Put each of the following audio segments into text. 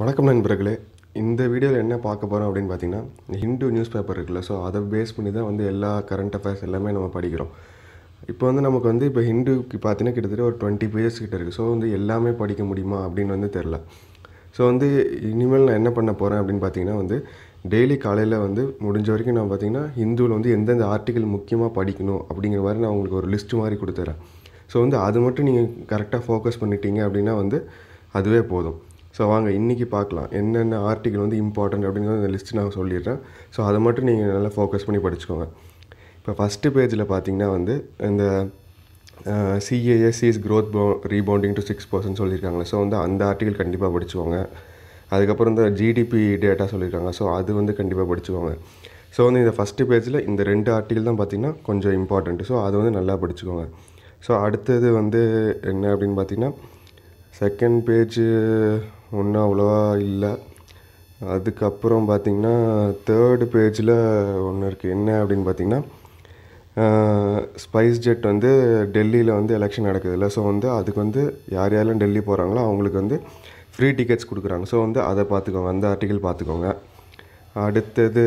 வணக்கம் நண்பர்களே இந்த வீடியோவில் என்ன பார்க்க போகிறோம் அப்படின்னு பார்த்தீங்கன்னா ஹிந்து நியூஸ் பேப்பர் இருக்குல்ல ஸோ அதை பேஸ் பண்ணி தான் வந்து எல்லா கரண்ட் அஃபேர்ஸ் எல்லாமே நம்ம படிக்கிறோம் இப்போ வந்து நமக்கு வந்து இப்போ ஹிந்துக்கு பார்த்தீங்கன்னா கிட்டத்தட்ட ஒரு டுவெண்ட்டி பேஜஸ் கிட்ட இருக்குது ஸோ வந்து எல்லாமே படிக்க முடியுமா அப்படின்னு வந்து தெரில ஸோ வந்து இனிமேல் நான் என்ன பண்ண போகிறேன் அப்படின்னு பார்த்தீங்கன்னா வந்து டெய்லி காலையில் வந்து முடிஞ்ச வரைக்கும் நான் பார்த்தீங்கன்னா ஹிந்துவில் வந்து எந்தெந்த ஆர்டிக்கல் முக்கியமாக படிக்கணும் அப்படிங்கிற மாதிரி நான் உங்களுக்கு ஒரு லிஸ்ட் மாதிரி கொடுத்துறேன் ஸோ வந்து அது மட்டும் நீங்கள் கரெக்டாக ஃபோக்கஸ் பண்ணிட்டீங்க அப்படின்னா வந்து அதுவே போதும் ஸோ வாங்க இன்றைக்கி பார்க்கலாம் என்னென்ன ஆர்டிக்கல் வந்து இம்பார்ட்டன்ட் அப்படிங்கிறது இந்த லிஸ்ட் நான் சொல்லிடுறேன் ஸோ அதை மட்டும் நீங்கள் நல்லா ஃபோக்கஸ் பண்ணி படிச்சுக்கோங்க இப்போ ஃபஸ்ட்டு பேஜில் பார்த்தீங்கன்னா வந்து இந்த சிஏஎஸ் இஸ் க்ரோத் போ ரீபவுண்டிங் டு சிக்ஸ் பர்சன்ட் சொல்லியிருக்காங்களே ஸோ வந்து அந்த ஆர்டிக்கல் கண்டிப்பாக படிச்சுக்கோங்க அதுக்கப்புறம் இந்த ஜிடிபி டேட்டா சொல்லியிருக்காங்க ஸோ அது வந்து கண்டிப்பாக படிச்சுக்கோங்க ஸோ வந்து இந்த ஃபஸ்ட்டு பேஜில் இந்த ரெண்டு ஆர்டிக்கல் தான் பார்த்திங்கன்னா கொஞ்சம் இம்பார்ட்டண்ட்டு ஸோ அது வந்து நல்லா படிச்சுக்கோங்க ஸோ அடுத்தது வந்து என்ன அப்படின்னு பார்த்தீங்கன்னா செகண்ட் பேஜு ஒன்றும் அவ்வளோவா இல்லை அதுக்கப்புறம் பார்த்திங்கன்னா தேர்டு பேஜில் ஒன்று இருக்குது என்ன அப்படின்னு பார்த்தீங்கன்னா ஸ்பைஸ் ஜெட் வந்து டெல்லியில் வந்து எலெக்ஷன் நடக்குதுல்ல ஸோ வந்து அதுக்கு வந்து யார் யாரெல்லாம் டெல்லி போகிறாங்களோ அவங்களுக்கு வந்து ஃப்ரீ டிக்கெட்ஸ் கொடுக்குறாங்க ஸோ வந்து அதை பார்த்துக்கோங்க அந்த ஆர்டிக்கல் பார்த்துக்கோங்க அடுத்தது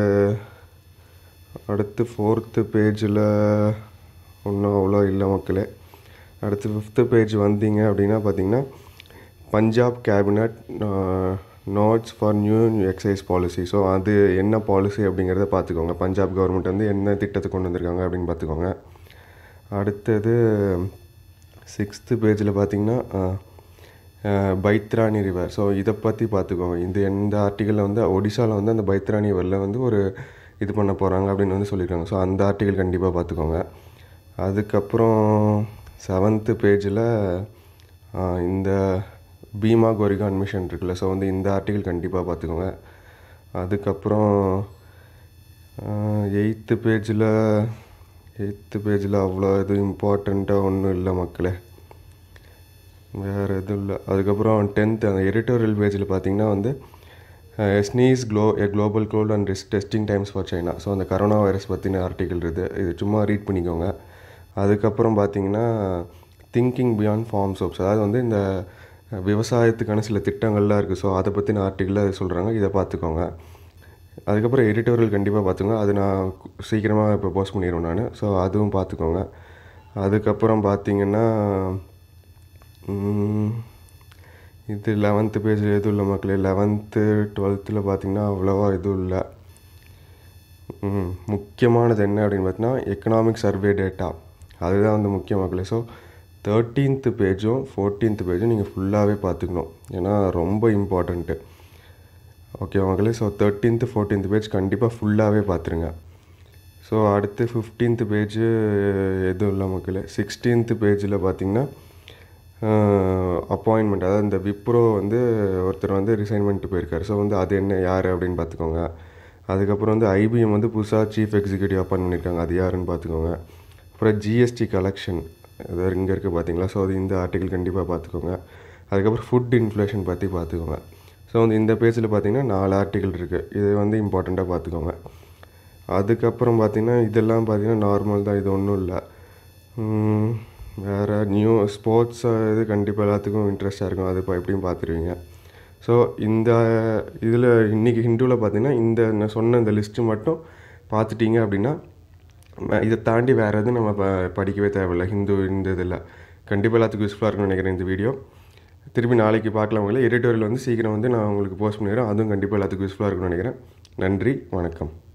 அடுத்து ஃபோர்த்து பேஜில் ஒன்றும் அவ்வளோ இல்லை மக்களே அடுத்து ஃபிஃப்த்து பேஜ் வந்தீங்க அப்படின்னா பார்த்தீங்கன்னா Punjab cabinet notes for new excise policy so அது என்ன பாலிசி அப்படிங்கிறத பார்த்துக்கோங்க பஞ்சாப் கவர்மெண்ட் வந்து என்ன திட்டத்தை கொண்டு வந்திருக்காங்க அப்படின்னு பார்த்துக்கோங்க அடுத்தது சிக்ஸ்த்து பேஜில் பார்த்தீங்கன்னா பைத்ராணி ரிவர் ஸோ இதை பற்றி பார்த்துக்கோங்க இந்த எந்த ஆர்டிக்கலில் வந்து ஒடிசாவில் வந்து அந்த பைத்ராணி ரிவரில் வந்து ஒரு இது பண்ண போகிறாங்க அப்படின்னு வந்து சொல்லியிருக்காங்க ஸோ அந்த ஆர்டிக்கல் கண்டிப்பாக பார்த்துக்கோங்க அதுக்கப்புறம் செவன்த்து பேஜில் இந்த பீமா கோரிகான் மிஷன் இருக்குல்ல ஸோ வந்து இந்த ஆர்டிக்கல் கண்டிப்பாக பார்த்துக்கோங்க அதுக்கப்புறம் எயித்து பேஜில் எயித்து பேஜில் அவ்வளோ எதுவும் இம்பார்ட்டண்ட்டாக ஒன்றும் இல்லை மக்களே வேறு எதுவும் இல்லை அதுக்கப்புறம் டென்த்து அந்த எடிட்டோரியல் பேஜில் பார்த்தீங்கன்னா வந்து ஸ்னீஸ் க்ளோ a global cold and rise testing times for China so அந்த கரோனா வைரஸ் பற்றின ஆர்டிக்கல் இருக்குது இது சும்மா ரீட் பண்ணிக்கோங்க அதுக்கப்புறம் பார்த்தீங்கன்னா திங்கிங் பியாண்ட் ஃபார்ம் சோப்ஸ் அதாவது வந்து இந்த விவசாயத்துக்கான சில திட்டங்கள்லாம் இருக்குது ஸோ அதை பற்றின ஆர்டிக்கலில் சொல்கிறாங்க இதை பார்த்துக்கோங்க அதுக்கப்புறம் எடிட்டோரியல் கண்டிப்பாக பார்த்துக்கோங்க அது நான் சீக்கிரமாக இப்போ போஸ்ட் பண்ணிடுவேன் நான் ஸோ அதுவும் பார்த்துக்கோங்க அதுக்கப்புறம் பார்த்தீங்கன்னா இது லெவன்த்து பேஜில் எதுவும் இல்லை மக்களே லெவன்த்து டுவெல்த்தில் பார்த்தீங்கன்னா அவ்வளோவா எதுவும் இல்லை முக்கியமானது என்ன அப்படின்னு பார்த்தீங்கன்னா எக்கனாமிக் சர்வே டேட்டா அதுதான் வந்து முக்கிய மக்களே ஸோ தேர்ட்டீன்த்து பேஜும் ஃபோர்டீன்த்து பேஜும் நீங்கள் ஃபுல்லாகவே பார்த்துக்கணும் ஏன்னா ரொம்ப இம்பார்ட்டண்ட்டு ஓகே மக்களே ஸோ தேர்ட்டீன்த்து ஃபோர்டீன்த்து பேஜ் கண்டிப்பாக ஃபுல்லாகவே பார்த்துருங்க ஸோ அடுத்து ஃபிஃப்டீன்த்து பேஜு எதுவும் இல்லை மக்களே சிக்ஸ்டீன்த்து பேஜில் பார்த்தீங்கன்னா அப்பாயின்மெண்ட் அதாவது இந்த விப்ரோ வந்து ஒருத்தர் வந்து ரிசைன் பண்ணிட்டு போயிருக்காரு ஸோ வந்து அது என்ன யார் அப்படின்னு பார்த்துக்கோங்க அதுக்கப்புறம் வந்து ஐபிஎம் வந்து புதுசாக சீஃப் எக்ஸிக்யூட்டிவ் அப்பாயின் பண்ணியிருக்காங்க அது யாருன்னு பார்த்துக்கோங்க அப்புறம் ஜிஎஸ்டி கலெக்ஷன் அதாவது இங்கே இருக்குது பார்த்தீங்களா ஸோ அது இந்த ஆர்டிக்கல் கண்டிப்பாக பார்த்துக்கோங்க அதுக்கப்புறம் ஃபுட் இன்ஃப்ளேஷன் பற்றி பார்த்துக்கோங்க ஸோ வந்து இந்த பேஜில் பார்த்தீங்கன்னா நாலு ஆர்டிக்கல் இருக்குது இது வந்து இம்பார்ட்டண்ட்டாக பார்த்துக்கோங்க அதுக்கப்புறம் பார்த்திங்கன்னா இதெல்லாம் பார்த்திங்கன்னா நார்மல் தான் இது ஒன்றும் இல்லை வேறு நியூ ஸ்போர்ட்ஸ் இது கண்டிப்பாக எல்லாத்துக்கும் இன்ட்ரெஸ்ட்டாக இருக்கும் அது இப்போ எப்படியும் பார்த்துருவீங்க ஸோ இந்த இதில் இன்றைக்கி ஹிந்துவில் பார்த்தீங்கன்னா இந்த நான் சொன்ன இந்த லிஸ்ட்டு மட்டும் பார்த்துட்டீங்க அப்படின்னா இதை தாண்டி வேறு எதுவும் நம்ம ப படிக்கவே தேவையில்லை ஹிந்து இந்த இதில் கண்டிப்பாக எல்லாத்துக்கும் யூஸ்ஃபுல்லாக இருக்கும்னு நினைக்கிறேன் இந்த வீடியோ திருப்பி நாளைக்கு பார்க்கலாம் உங்களை எடிட்டோரியல் வந்து சீக்கிரம் வந்து நான் உங்களுக்கு போஸ்ட் பண்ணிடுறேன் அதுவும் கண்டிப்பாக எல்லாத்துக்கும் யூஸ்ஃபுல்லாக இருக்கும்னு நினைக்கிறேன் நன்றி வணக்கம்